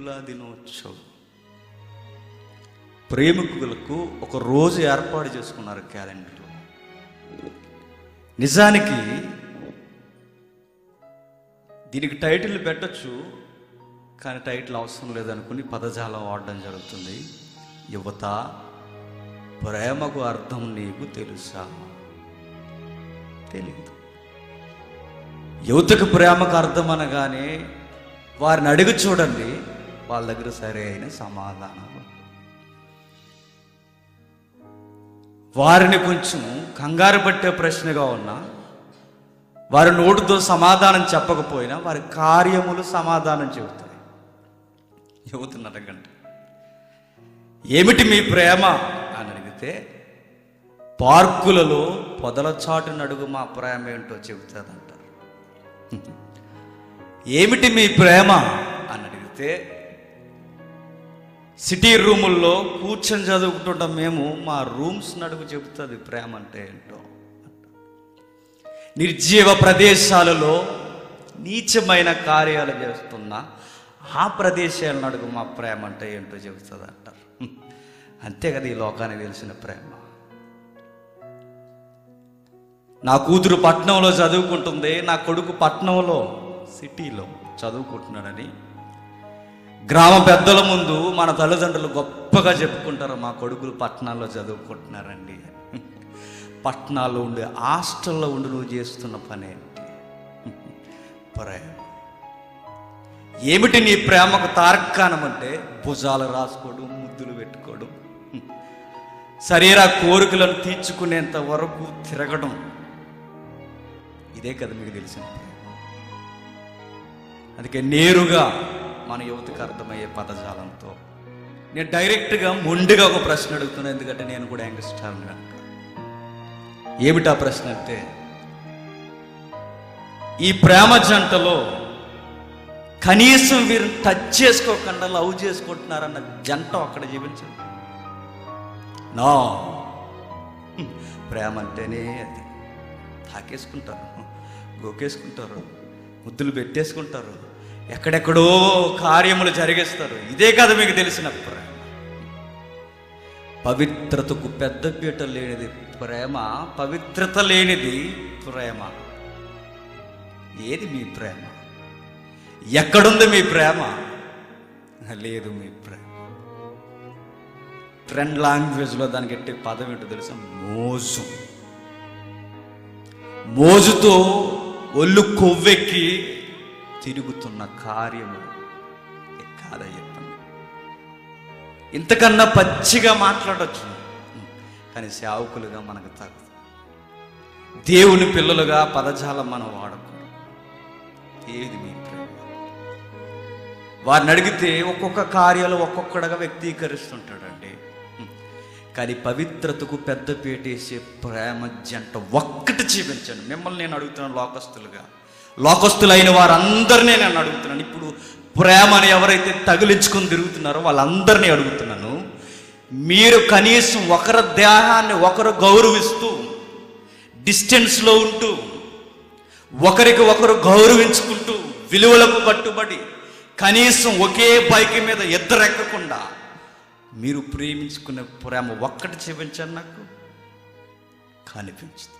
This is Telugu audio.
ప్రేమికుల దినోత్సవం ప్రేమికులకు ఒక రోజు ఏర్పాటు చేసుకున్నారు క్యాలెండర్లో నిజానికి దీనికి టైటిల్ పెట్టొచ్చు కానీ టైటిల్ అవసరం లేదనుకుని పదజాలం వాడడం జరుగుతుంది యువత ప్రేమకు అర్థం నీకు తెలుసా తెలియదు యువతకు ప్రేమకు అర్థం అనగానే వారిని అడిగి చూడండి వాళ్ళ దగ్గర సరే అయిన సమాధానం వారిని కొంచెం కంగారు పట్టే ప్రశ్నగా ఉన్నా వారి నోటితో సమాధానం చెప్పకపోయినా వారి కార్యములు సమాధానం చెబుతాయి యువతను అడగండి ఏమిటి మీ ప్రేమ అని అడిగితే పార్కులలో పొదల చాటు నడుగు మా ప్రేమ ఏంటో చెబుతుందంటారు ఏమిటి మీ ప్రేమ అని అడిగితే సిటీ రూముల్లో కూర్చొని చదువుకుంటుంటాం మేము మా రూమ్స్ నడుగు చెబుతుంది ప్రేమ అంటే ఏంటో నిర్జీవ ప్రదేశాలలో నీచమైన కార్యాలు చేస్తున్న ఆ ప్రదేశాలను అడుగు మా ప్రేమ అంటే ఏంటో చెబుతుంది అంటారు అంతే కదా ఈ లోకానికి తెలిసిన ప్రేమ నా కూతురు పట్నంలో చదువుకుంటుంది నా కొడుకు పట్నంలో సిటీలో చదువుకుంటున్నాడని గ్రామ పెద్దల ముందు మన తల్లిదండ్రులు గొప్పగా చెప్పుకుంటారు మా కొడుకులు పట్టణాల్లో చదువుకుంటున్నారండి పట్టణాల్లో ఉండి హాస్టల్లో ఉండి నువ్వు చేస్తున్న పని ఏంటి ప్రేమ ఏమిటి నీ ప్రేమకు తార్కాణం అంటే భుజాలు రాసుకోవడం ముద్దులు పెట్టుకోవడం శరీర కోరికలను తీర్చుకునేంత వరకు తిరగడం ఇదే కదా మీకు తెలిసిన ప్రేమ అందుకే నేరుగా మన యువతకు అర్థమయ్యే పదజాలంతో నేను డైరెక్ట్గా మొండిగా ఒక ప్రశ్న అడుగుతున్నాను ఎందుకంటే నేను కూడా యంగ్స్టర్ కనుక ఏమిటా ప్రశ్న అంటే ఈ ప్రేమ జంటలో కనీసం వీరు టచ్ చేసుకోకుండా లవ్ చేసుకుంటున్నారన్న జంట అక్కడ జీవించండి నా ప్రేమ అంటేనే అది తాకేసుకుంటారు గోకేసుకుంటారు ముద్దులు పెట్టేసుకుంటారు ఎక్కడెక్కడో కార్యములు జరిగేస్తారు ఇదే కదా మీకు తెలిసిన ప్రేమ పవిత్రతకు పెద్దపీట లేనిది ప్రేమ పవిత్రత లేనిది ప్రేమ ఏది మీ ప్రేమ ఎక్కడుంది మీ ప్రేమ లేదు మీ ప్రేమ ట్రెండ్ లాంగ్వేజ్లో దానికి ఎట్టే పదం ఏంటో తెలుసా మోజు మోజుతో ఒళ్ళు కొవ్వెక్కి తిరుగుతున్న కార్యము కాదా చెప్పండి ఇంతకన్నా పచ్చిగా మాట్లాడొచ్చు కానీ సేవకులుగా మనకు తగ్గదు దేవుని పిల్లలుగా పదజాలం మనం వాడకూడదు ఏది మీ ప్రేమ వారిని అడిగితే ఒక్కొక్క కార్యాలు ఒక్కొక్కడగా వ్యక్తీకరిస్తుంటాడండి కానీ పవిత్రతకు పెద్ద పేటేసే ప్రేమ జంట ఒక్కటి చూపించండి మిమ్మల్ని నేను అడుగుతున్నాను లోకస్తులుగా లోకస్తులైన వారందరినీ నేను అడుగుతున్నాను ఇప్పుడు ప్రేమని ఎవరైతే తగిలించుకొని తిరుగుతున్నారో వాళ్ళందరినీ అడుగుతున్నాను మీరు కనీసం ఒకరి దేహాన్ని ఒకరు గౌరవిస్తూ డిస్టెన్స్లో ఉంటూ ఒకరికి ఒకరు గౌరవించుకుంటూ విలువలకు కట్టుబడి కనీసం ఒకే బైక్ మీద ఇద్దరు ఎక్కకుండా మీరు ప్రేమించుకునే ప్రేమ ఒక్కటి చూపించండి నాకు కనిపించదు